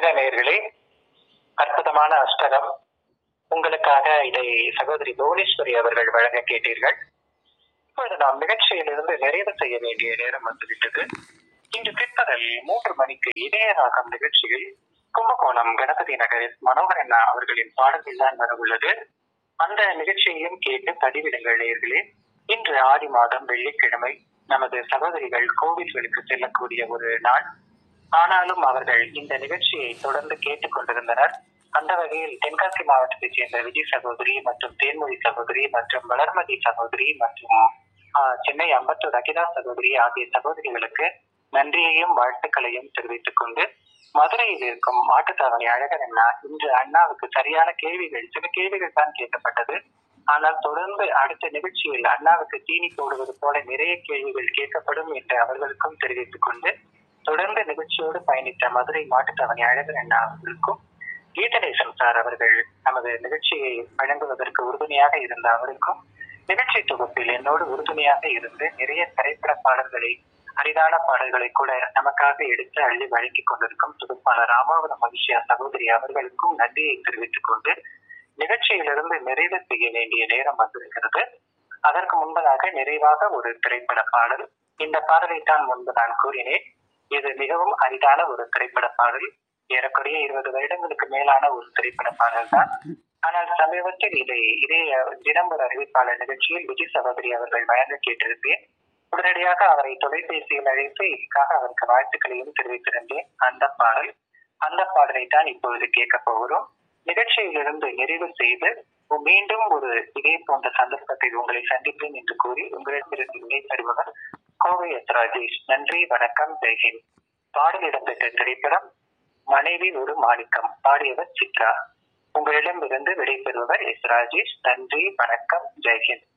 என்ன நேயர்களே அற்புதமான அஷ்டகம் உங்களுக்காக இதை சகோதரி புவனேஸ்வரி அவர்கள் வழங்க கேட்டீர்கள் இப்பொழுது நாம் நிகழ்ச்சியிலிருந்து நிறைவு செய்ய வேண்டிய நேரம் வந்துவிட்டது இன்று பிற்பகல் மூன்று மணிக்கு இதயராகம் நிகழ்ச்சியில் கும்பகோணம் கணபதி நகரில் மனோகரண்ணா அவர்களின் பாடல்கள் தான் வரவுள்ளது அந்த நிகழ்ச்சியையும் கேட்டு பதிவிடுங்கள் நேயர்களே இன்று ஆடி மாதம் வெள்ளிக்கிழமை நமது சகோதரிகள் கோவில்களுக்கு செல்லக்கூடிய ஒரு நாள் ஆனாலும் அவர்கள் இந்த நிகழ்ச்சியை தொடர்ந்து கேட்டுக் கொண்டிருந்தனர் அந்த வகையில் தென்காசி மாவட்டத்தைச் சேர்ந்த விஜய் சகோதரி மற்றும் தேன்மொழி சகோதரி மற்றும் வளர்மதி சகோதரி மற்றும் ஆஹ், சென்னை அம்பத்தூர் அகிதா சகோதரி ஆகிய சகோதரிகளுக்கு நன்றியையும் வாழ்த்துக்களையும் தெரிவித்துக் கொண்டு மதுரையில் இருக்கும் மாட்டுத்தாவணி அழகர் அண்ணா இன்று அண்ணாவுக்கு சரியான கேள்விகள் சில கேள்விகள் தான் கேட்கப்பட்டது ஆனால் தொடர்ந்து அடுத்த நிகழ்ச்சியில் அண்ணாவுக்கு தீனி போடுவது போல நிறைய கேள்விகள் கேட்கப்படும் என்று அவர்களுக்கும் தெரிவித்துக் கொண்டு தொடர்ந்து நிகழ்ச்சியோடு பயணித்த மதுரை மாட்டுத்தாவணி அழகர் அண்ணா அவர்களுக்கும் கீதநேசன் சார் அவர்கள் நமது நிகழ்ச்சியை வழங்குவதற்கு உறுதுணையாக இருந்த அவருக்கும் நிகழ்ச்சி தொகுப்பில் என்னோடு உறுதுணையாக இருந்து நிறைய திரைப்பட பாடல்களை அரிதான பாடல்களை கூட நமக்காக எடுத்து அள்ளி வழங்கிக் கொண்டிருக்கும் தொகுப்பாளர் ராமாவரம் மகிழ்ச்சியா சகோதரி அவர்களுக்கும் நன்றியை தெரிவித்துக் கொண்டு நிகழ்ச்சியிலிருந்து நிறைவு செய்ய வேண்டிய நேரம் வந்திருக்கிறது அதற்கு முன்பதாக நிறைவாக ஒரு திரைப்பட பாடல் இந்த பாடலை தான் முன்பு நான் கூறினேன் இது மிகவும் அரிதான ஒரு திரைப்பட பாடல் ஏறக்குறைய இருபது வருடங்களுக்கு மேலான ஒரு திரைப்பட பாடல் தான் ஆனால் சமீபத்தில் இதை இதே தினம்பர அறிவிப்பாளர் நிகழ்ச்சியில் விஜய் சகோதரி அவர்கள் வழங்க கேட்டிருந்தேன் உடனடியாக அவரை தொலைபேசியில் அழைத்து இதுக்காக அவருக்கு வாழ்த்துக்களையும் தெரிவித்திருந்தேன் அந்த பாடல் அந்த பாடலை தான் இப்பொழுது கேட்க போகிறோம் நிகழ்ச்சியிலிருந்து நிறைவு செய்து மீண்டும் ஒரு இதே போன்ற சந்தர்ப்பத்தில் உங்களை சந்திப்பேன் என்று கூறி உங்களிடமிருந்து விடைபெறுபவர் கோவை எஸ் ராஜேஷ் நன்றி வணக்கம் ஜெய்ஹிந்த் பாடல் இடம்பெற்ற திரைப்படம் மனைவி ஒரு மாணிக்கம் பாடியவர் சித்ரா உங்களிடமிருந்து விடைபெறுபவர் எஸ் ராஜேஷ் நன்றி வணக்கம் ஜெய்ஹிந்த்